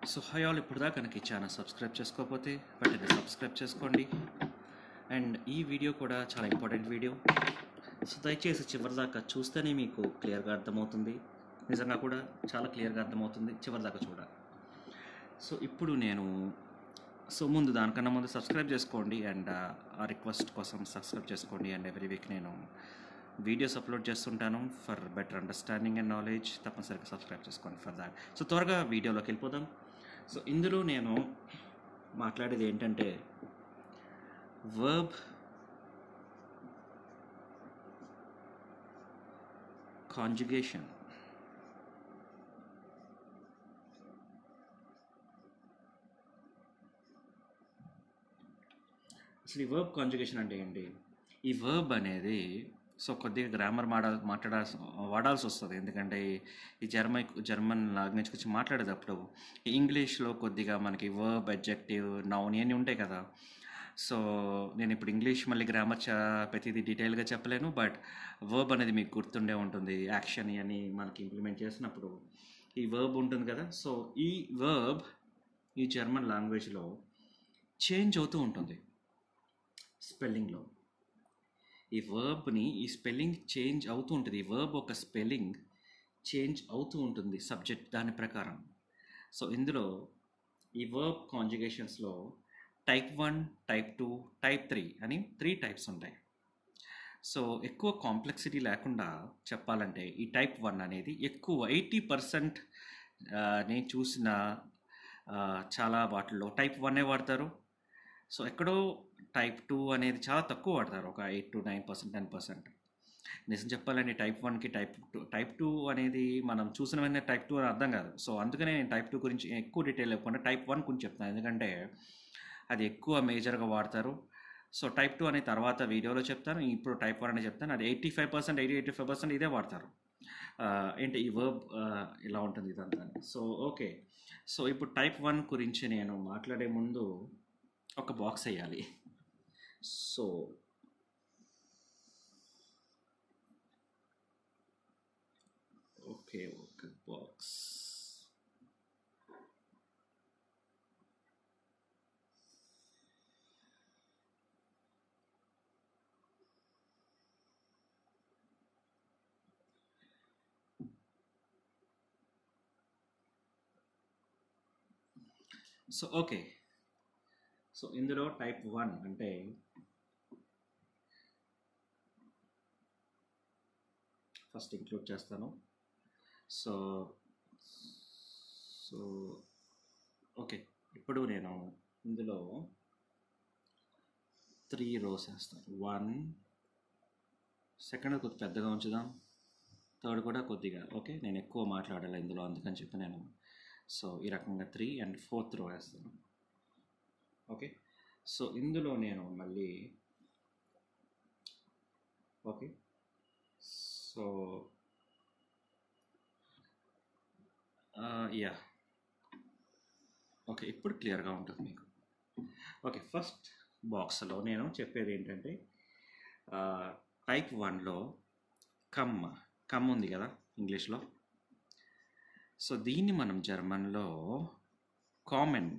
so high all ఇప్పుడు దాకా కనుక ఈ ఛానల్ సబ్స్క్రైబ్ చేసుకోకపోతే వెంటనే సబ్స్క్రైబ్ చేసుకోండి అండ్ ఈ వీడియో కూడా చాలా ఇంపార్టెంట్ వీడియో సో దయచేసి చివరిదాకా చూస్తేనే మీకు క్లియర్గా అర్థమవుతుంది నిజంగా కూడా చాలా క్లియర్గా అర్థమవుతుంది చివరిదాకా చూడాలి సో ఇప్పుడు నేను సో ముందు దానికన్నా ముందు సబ్స్క్రైబ్ చేసుకోండి అండ్ ఆ రిక్వెస్ట్ కోసం సబ్స్క్రైబ్ చేసుకోండి అండ్ ఎవ్రీ వీక్ నేను వీడియోస్ అప్లోడ్ చేస్తుంటాను for better understanding and knowledge తప్పనిసరిగా సబ్స్క్రైబ్ చేసుకోండి ఫర్ దాట్ సో త్వరగా వీడియోలోకి వెళ్ళిపోదాం సో ఇందులో నేను మాట్లాడేది ఏంటంటే వర్బ్ కాంజుగేషన్ అసలు ఈ వర్బ్ కాంజుగేషన్ అంటే ఏంటి ఈ వర్బ్ అనేది సో కొద్దిగా గ్రామర్ మాడా మాట్లాడాల్సి వాడాల్సి వస్తుంది ఎందుకంటే ఈ- ఈ జర్మన్ జర్మన్ లాంగ్వేజ్ గురించి మాట్లాడేటప్పుడు ఈ ఇంగ్లీష్లో కొద్దిగా మనకి వర్బ్ అడ్జెక్టివ్ నౌన్ ఇవన్నీ ఉంటాయి కదా సో నేను ఇప్పుడు ఇంగ్లీష్ మళ్ళీ గ్రామర్ చ ప్రతిదీ డీటెయిల్గా చెప్పలేను బట్ వర్బ్ అనేది మీకు గుర్తుండే ఉంటుంది యాక్షన్ ఇవన్నీ మనకి ఇంప్లిమెంట్ చేసినప్పుడు ఈ వర్బ్ ఉంటుంది కదా సో ఈ వర్బ్ ఈ జర్మన్ లాంగ్వేజ్లో చేంజ్ అవుతూ ఉంటుంది స్పెల్లింగ్లో ఈ వర్బ్ని ఈ స్పెల్లింగ్ చేంజ్ అవుతూ ఉంటుంది ఈ వర్బ్ ఒక స్పెల్లింగ్ చేంజ్ అవుతూ ఉంటుంది సబ్జెక్ట్ దాని ప్రకారం సో ఇందులో ఈ వర్బ్ కాంజుగేషన్స్లో type one type two type three అని త్రీ టైప్స్ ఉంటాయి సో ఎక్కువ కాంప్లెక్సిటీ లేకుండా చెప్పాలంటే ఈ టైప్ వన్ అనేది ఎక్కువ ఎయిటీ పర్సెంట్ నేను చూసిన ఆ, చాలా వాటిల్లో టైప్ వన్నే వాడతారు సో ఎక్కడో టైప్ టూ అనేది చాలా తక్కువ వాడతారు ఒక eight to nine percent ten percent నిజం చెప్పాలంటే టైప్ వన్కి టైప్ టూ టైప్ టూ అనేది మనం చూసిన వెంటనే టైప్ టూ అని అర్థం కాదు సో అందుకనే నేను టైప్ టూ గురించి ఎక్కువ డీటెయిల్ ఇవ్వకుండా టైప్ వన్ గురించి చెప్తాను ఎందుకంటే అది ఎక్కువ మేజర్గా వాడతారు సో టైప్ టూ అనే తర్వాత వీడియోలో చెప్తాను ఇప్పుడు టైప్ వన్ అని చెప్తాను అది eighty five percent eighty eighty five percent ఇదే వాడతారు ఆ, ఏంటి ఈ వర్బ్ ఇలా ఉంటుంది ఇదంతా సో ఓకే సో ఇప్పుడు టైప్ వన్ గురించి నేను మాట్లాడే ముందు ఒక బాక్స్ వేయాలి సో ఓకే ఒక బాక్స్ సో ఓకే సో ఇందులో టైప్ వన్ అంటే ఫస్ట్ ఇంక్లూడ్ చేస్తాను సో సో ఓకే ఇప్పుడు నేను ఇందులో త్రీ రోస్ వేస్తాను వన్ సెకండ్ కొద్ది పెద్దగా ఉంచుదాం థర్డ్ కూడా కొద్దిగా ఓకే నేను ఎక్కువ మాట్లాడాలి ఇందులో అందుకని చెప్పి నేను సో ఈ రకంగా త్రీ అండ్ ఫోర్త్ రో వేస్తాను ఓకే సో ఇందులో నేను మళ్ళీ ఓకే సో యా ఓకే ఇప్పుడు క్లియర్గా ఉంటుంది మీకు ఓకే ఫస్ట్ బాక్స్లో నేను చెప్పేది ఏంటంటే టైప్ వన్లో కమ్ కమ్ ఉంది కదా ఇంగ్లీష్లో సో దీన్ని మనం జర్మన్లో కామన్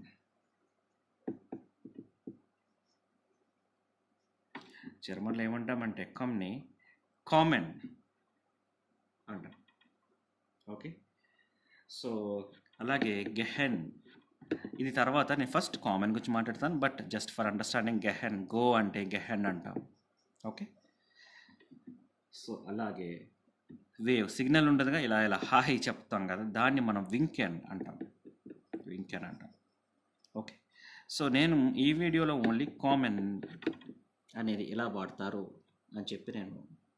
జర్మన్లో ఏమంటామంటే కమ్ని కామన్ అంటాం ఓకే సో అలాగే గెహెన్ ఇది తర్వాత నేను ఫస్ట్ కామన్ గురించి మాట్లాడతాను బట్ జస్ట్ ఫర్ అండర్స్టాండింగ్ గెహెన్ గో అంటే గెహెన్ అంటాం ఓకే సో అలాగే వేవ్ సిగ్నల్ ఉంటుందిగా ఇలా ఇలా హాయ్ చెప్తాం కదా దాన్ని మనం వింకెన్ అంటాం వింకెన్ అంటాం ఓకే సో నేను ఈ వీడియోలో ఓన్లీ కామన్ అనేది ఎలా వాడతారు అని చెప్పి నేను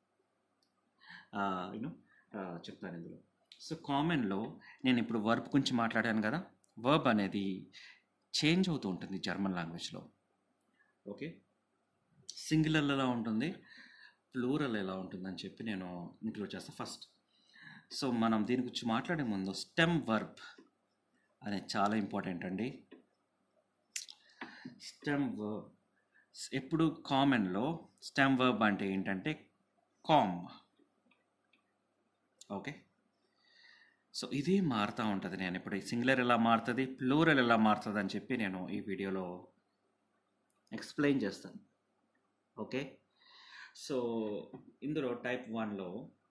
యూనో చెప్తాను ఇందులో సో కామన్లో నేను ఇప్పుడు వర్బ్ గురించి మాట్లాడాను కదా వర్బ్ అనేది చేంజ్ అవుతూ ఉంటుంది జర్మన్ లాంగ్వేజ్లో ఓకే సింగులర్ ఎలా ఉంటుంది ప్లూరల్ ఎలా ఉంటుందని చెప్పి నేను ఇంక్లూడ్ చేస్తాను ఫస్ట్ సో మనం దీని గురించి మాట్లాడే ముందు స్టెమ్ వర్బ్ అనేది చాలా ఇంపార్టెంట్ అండి స్టెమ్ వర్బ్ ఎప్పుడు కామన్లో స్టెమ్ వర్బ్ అంటే ఏంటంటే కామ్ ఓకే సో ఇది మారుతూ ఉంటుంది నేను ఇప్పుడు సింగులర్ ఎలా మారుతుంది ప్లూరల్ ఎలా మారుతుంది అని చెప్పి నేను ఈ వీడియోలో ఎక్స్ప్లెయిన్ చేస్తాను ఓకే సో ఇందులో టైప్ వన్లో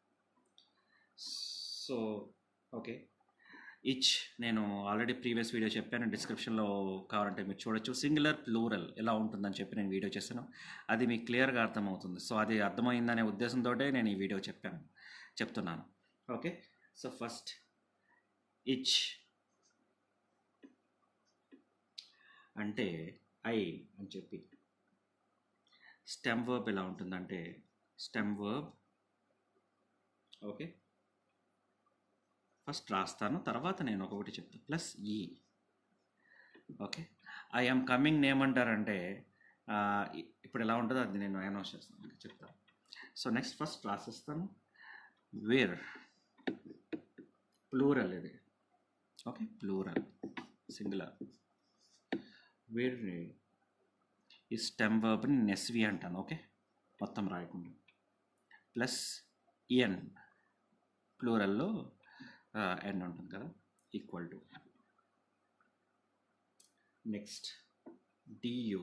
సో ఓకే ఇచ్ నేను ఆల్రెడీ ప్రీవియస్ వీడియో చెప్పాను డిస్క్రిప్షన్లో కావాలంటే మీరు చూడొచ్చు సింగులర్ ప్లూరల్ ఎలా ఉంటుందని చెప్పి నేను వీడియో చేశాను అది మీకు క్లియర్గా అర్థమవుతుంది సో అది అర్థమైందనే ఉద్దేశంతో నేను ఈ వీడియో చెప్పాను చెప్తున్నాను ఓకే సో ఫస్ట్ ఇచ్ అంటే ఐ అని చెప్పి స్టెమ్ వర్బ్ ఎలా ఉంటుందంటే స్టెమ్ వర్బ్ ఓకే ఫస్ట్ రాస్తాను తర్వాత నేను ఒకటి చెప్తాను ప్లస్ ఈ ఓకే ఐ ఆమ్ కమింగ్ ఏమంటారంటే ఆ, ఇ- ఇప్పుడు ఎలా ఉంటుందో అది నేను అనౌన్స్ చేస్తాను ఓకే, చెప్తాను సో నెక్స్ట్ ఫస్ట్ రాసిస్తాను వేర్ ప్లూరల్ ఇది ఓకే ప్లూరల్ సింగులర్ వేర్ ఈ స్టెమ్ వర్బ్ని నెస్వి అంటాను ఓకే మొత్తం రాయకుండా ప్లస్ ఎన్ ప్లూరల్లో ఎన్ ఉంటుంది కదా ఈక్వల్ టు నెక్స్ట్ డియు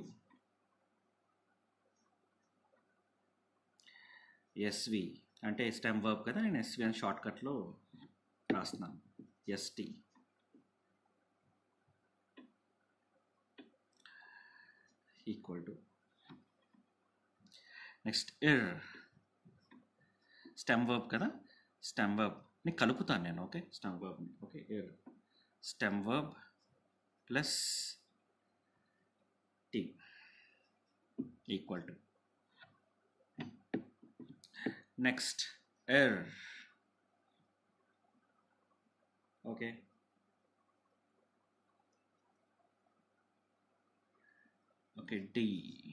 ఎస్వి అంటే స్టెమ్ వర్బ్ కదా నేను ఎస్వి అని షార్ట్కట్లో రాస్తున్నాను ఎస్టి ఈక్వల్ టు నెక్స్ట్ ఇర్ స్టెమ్ వర్బ్ కదా స్టెమ్ వర్బ్ని కలుపుతాను నేను ఓకే స్టెమ్ వర్బ్ని ఓకే ఇర్ stem verb plus T equal to next ఎర్ ఓకే ఓకే డి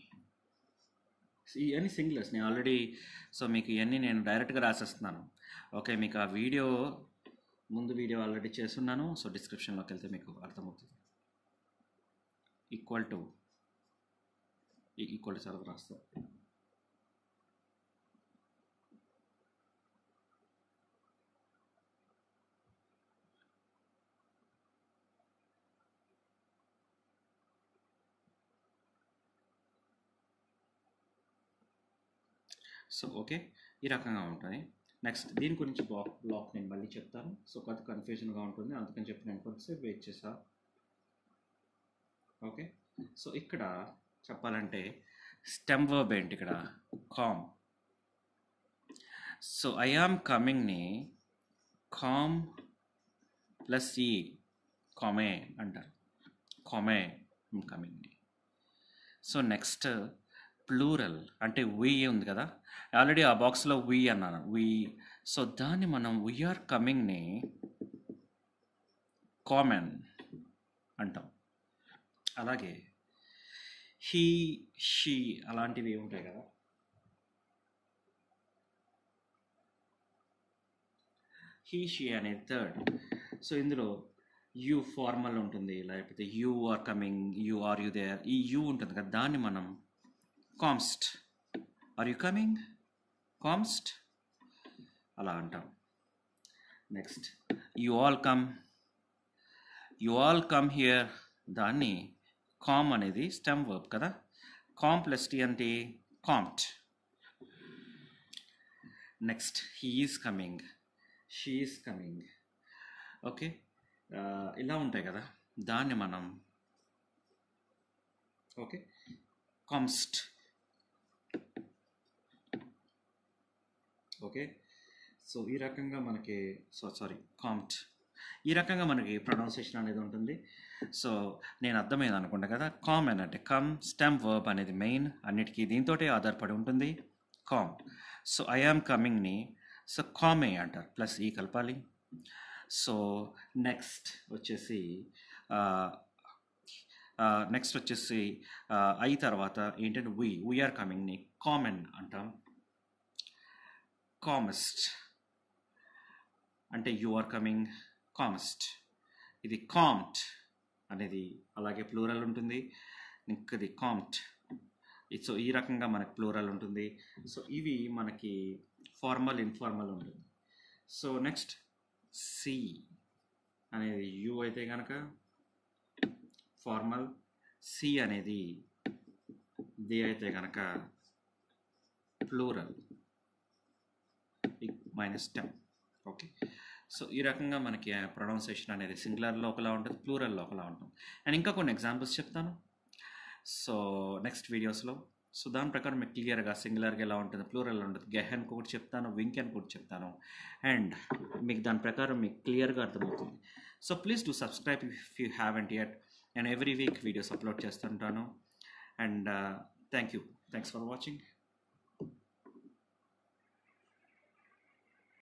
ఇవన్నీ సింగిల్స్ నేను ఆల్రెడీ సో మీకు ఇవన్నీ నేను డైరెక్ట్గా రాసేస్తున్నాను ఓకే మీకు ఆ వీడియో ముందు వీడియో ఆల్రెడీ చేస్తున్నాను సో డిస్క్రిప్షన్లోకి వెళ్తే మీకు అర్థమవుతుంది ఈక్వల్ టు ఈక్వల్ టు చదువు రాస్తా సో ఓకే ఈ రకంగా ఉంటుంది నెక్స్ట్ దీని గురించి బ్లాక్ బ్లాక్ నేను మళ్ళీ చెప్తాను సో కొంత కన్ఫ్యూజన్గా ఉంటుంది అందుకని చెప్పి నేను కొంచెంసేపు వెయిట్ చేసా ఓకే సో ఇక్కడ చెప్పాలంటే స్టెమ్ వర్బ్ ఏంటి ఇక్కడ కామ్ సో ఐ ఆమ్ కమింగ్ని కామ్ ప్లస్ ఈ కామే అంటారు కామే కమింగ్ని సో నెక్స్ట్ ప్లూరల్ అంటే వి ఉంది కదా ఆల్రెడీ ఆ బాక్స్లో వి అన్నాను వి సో దాన్ని మనం వీఆర్ కమింగ్ని కామన్ అంటాం అలాగే హీ షీ అలాంటివి ఉంటాయి కదా హీ షీ అనేది థర్డ్ సో ఇందులో యూ ఫార్మల్ ఉంటుంది లేకపోతే you are coming you are you there ఈ యూ ఉంటుంది కదా దాన్ని మనం కామ్స్ట్ ఆర్ యు కమింగ్ కామ్స్ట్ అలా అంటాం next you all come you all come here దాన్ని కామ్ అనేది స్టెమ్ వర్బ్ కదా కామ్ ప్లస్ టీ అంటే కామ్ట్ next he is coming she is coming okay ఇలా ఉంటాయి కదా దాన్ని మనం ఓకే కామ్స్ట్ ఓకే సో ఈ రకంగా మనకి సో సారీ కామ్ట్ ఈ రకంగా మనకి ప్రొనౌన్సియేషన్ అనేది ఉంటుంది సో నేను అర్థమైంది అనుకుంటా కదా కామన్ అంటే కమ్ స్టెమ్ వర్బ్ అనేది మెయిన్ అన్నిటికీ దీంతో ఆధారపడి ఉంటుంది కామ్ సో ఐ ఆమ్ కమింగ్ని సో కామే అంటారు ప్లస్ ఈ కలపాలి సో నెక్స్ట్ వచ్చేసి నెక్స్ట్ వచ్చేసి ఐ తర్వాత ఏంటంటే వి వీఆర్ కమింగ్ని కామన్ అంటాం కామస్ట్ అంటే యు ఆర్ కమింగ్ కామస్ట్ ఇది కామ్ట్ అనేది అలాగే ప్లూరల్ ఉంటుంది ఇంకది కామ్ట్ సో ఈ రకంగా మనకి ప్లూరల్ ఉంటుంది సో ఇవి మనకి ఫార్మల్ ఇన్ఫార్మల్ ఉంటుంది సో నెక్స్ట్ సి అనేది యు అయితే కనుక ఫార్మల్ సి అనేది ది అయితే కనుక plural minus ten okay so ఈ రకంగా మనకి ప్రొనౌన్సియేషన్ అనేది సింగులర్లో ఒకలా ఉంటుంది ప్లూరల్లో ఒకలా ఉంటుంది అండ్ ఇంకా కొన్ని ఎగ్జాంపుల్స్ చెప్తాను సో నెక్స్ట్ వీడియోస్లో సో దాని ప్రకారం మీకు క్లియర్గా సింగులర్గా ఎలా ఉంటుంది ప్లూరల్ ఉంటుంది గెహన్ కూడా చెప్తాను వింక్ అని కూడా చెప్తాను అండ్ మీకు దాని ప్రకారం మీకు క్లియర్గా అర్థమవుతుంది so please to subscribe if you haven't yet నేను ఎవ్రీ వీక్ వీడియోస్ అప్లోడ్ చేస్తుంటాను and thank you thanks for watching